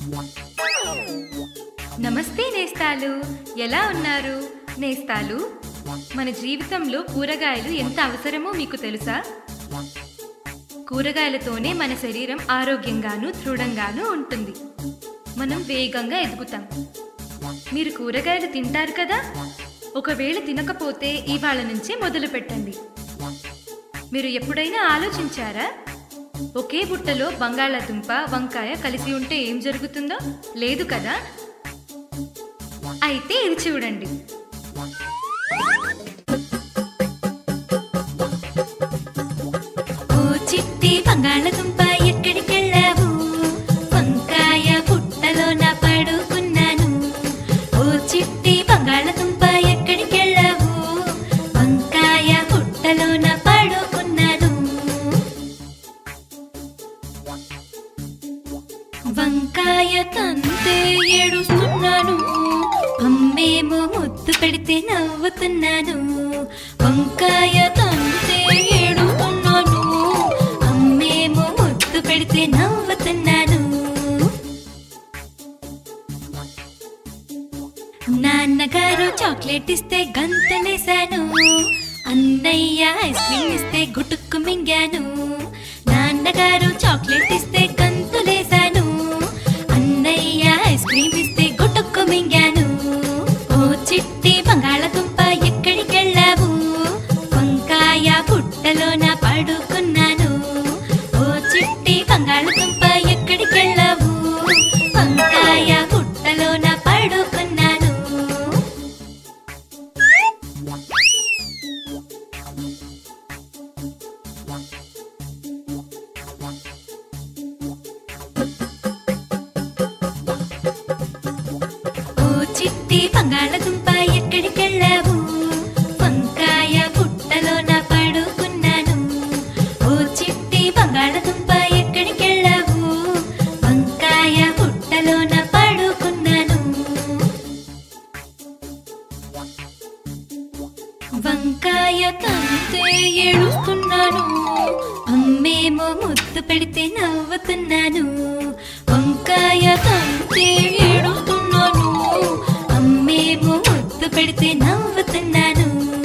నమస్తే నేస్తాలు ఎలా ఉన్నారు నేస్తాలు మన జీవితంలో కూరగాయలు ఎంత అవసరమో మీకు తెలుసా కూరగాయలతోనే మన శరీరం ఆరోగ్యంగాను దృఢంగాను ఉంటుంది మనం వేగంగా ఎదుగుతాం మీరు కూరగాయలు తింటారు కదా ఒకవేళ తినకపోతే ఇవాళ నుంచే మొదలు పెట్టండి మీరు ఎప్పుడైనా ఆలోచించారా ఒకే బుట్టలో బంగాళాదుంప వంకాయ కలిసి ఉంటే ఏం జరుగుతుందో లేదు కదా అయితే ఇది చూడండి ఓ చిట్టి బంగాళదుంప ఎక్కడికెళ్ళావు వంకాయ పుట్టలోన పడుకున్నాను ఓ చిట్టి బంగాళదుంప ఎక్కడికెళ్ళావు వంకాయ పుట్టలోన పడుకున్నాను వంకాయ తంతే ఏడుస్తున్నాను అమ్మేమో ముద్దు పెడితే నవ్వుతున్నాను వంకాయ తంతే ఏడుస్తున్నాను అమ్మేమో ముద్దు పెడితే నవ్వుతున్నాను నాన్నగారు చాక్లెట్ ఇస్తే గంతలేశాను అన్నయ్య ఐస్ క్రీమ్ ఇస్తే గుటుక్కు మింగాను నాన్నగారు చాక్లెట్ ఇస్తే గంతులేశాను అన్నయ్య ఐస్ క్రీమ్ ఇస్తే గుటుక్కు మింగాను ఓ చిట్టి బంగాళదుంప ఎక్కడికెళ్ళావు వంకాయ పుట్టలోన పడుకున్నాను ఓ చిట్టి బంగాళదుంప ఎక్కడికెళ్ళావు వంకాయ పుట్టలోన పడుకున్నాను ఓ చిట్టి బంగాళదుంప ఎక్కడికెళ్ళావు వంకాయ పుట్టలోన పడుకున్నాను ఓ చిట్టి బంగాళదుంప ఎక్కడికెళ్ళావు వంకాయ పుట్టలోన పడుకున్నాను వంకాయ తంతే ఏడుస్తున్నాను అమ్మేమో ముద్దు పెడితే నవ్వుతున్నాను వంకాయ తంతే ఏడుస్తున్నాను అమ్మేమో ముద్దు పెడితే నవ్వుతున్నాను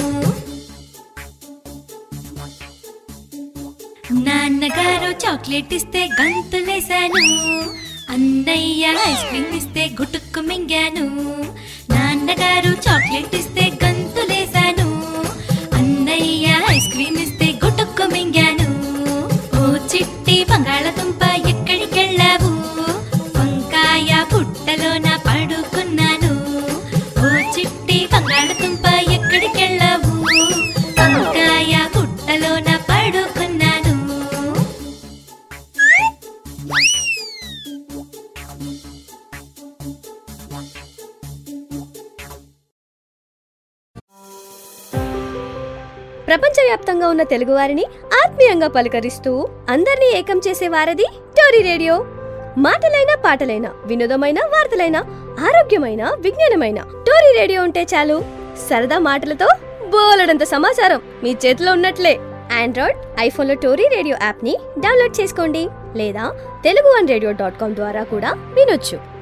నాన్నగారు చాక్లెట్ ఇస్తే గంతులేశాను అన్నయ్య ఐస్ క్రీమ్ ఇస్తే గుటుక్కు మింగాను నాన్నగారు చాక్లెట్ ఇస్తే గంతులేశాను అన్నయ్య ఐస్ క్రీమ్ ఇస్తే గుటుక్కు మింగాను ఓ చిట్టి బంగాళదుంప ఎక్కడికెళ్ళావు వంకాయ పుట్టలోన పడుకున్నాను ఓ చిట్టి బంగాళదుంప ఎక్కడికెళ్ళావు వంకాయ పుట్టలోన పడుకున్నాను ప్రపంచవ్యాప్తంగా ఉన్న తెలుగువారిని ఆత్మీయంగా పలకరిస్తూ అందరినీ ఏకం చేసే వారది టోరీ రేడియో మాటలైన పాటలైన వినోదమైన వార్తలైన ఆరోగ్యమైన విజ్ఞానమైన టోరీ రేడియో ఉంటే చాలు సరదా మాటలతో బోలెడంత సమాచారం మీ చేతిలో ఉన్నట్లే ఆండ్రాయిడ్ ఐఫోన్లో టోరీ రేడియో యాప్ని డౌన్లోడ్ చేసుకోండి లేదా Telugu one radio dot com ద్వారా కూడా వినొచ్చు